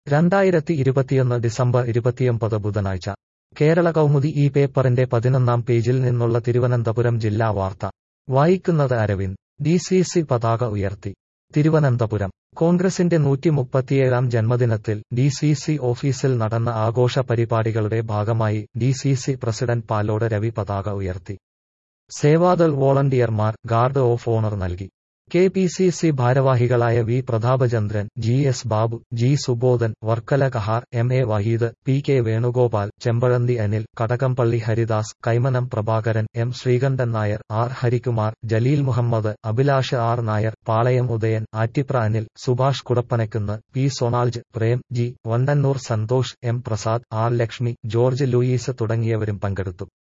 രണ്ടായിരത്തി ഇരുപത്തിയൊന്ന് ഡിസംബർ ഇരുപത്തിയൊമ്പത് ബുധനാഴ്ച കേരള കൗമുദി ഈ പേപ്പറിന്റെ പതിനൊന്നാം പേജിൽ നിന്നുള്ള തിരുവനന്തപുരം ജില്ലാ വാർത്ത വായിക്കുന്നത് അരവിന്ദ് ഡി സി സി പതാക ഉയർത്തി തിരുവനന്തപുരം കോൺഗ്രസിന്റെ നൂറ്റിമുപ്പത്തിയേഴാം ജന്മദിനത്തിൽ ഡി സി സി ഓഫീസിൽ നടന്ന ആഘോഷ പരിപാടികളുടെ ഭാഗമായി D C C president Palode Ravi പതാക ഉയർത്തി സേവാദൾ വോളണ്ടിയർമാർ ഗാർഡ് ഓഫ് ഓണർ നൽകി കെ പി സി സി ഭാരവാഹികളായ V Prathapachandran G S Babu G Subodhan Varkala Kahar M A Waheed P K Venugopal Chempazhanthi Anil Kadakampally Haridas Kaimanam Prabhakaran M Sreekantan Nair R Harikumar Jaleel Muhammad Abhilash R Nair Palayam Udayan Attipra Anil Subhash Kudappanakunnu P Sonalj Prem G Vandannoor Santhosh M Prasad R Lakshmi George Louis തുടങ്ങിയവരും പങ്കെടുത്തു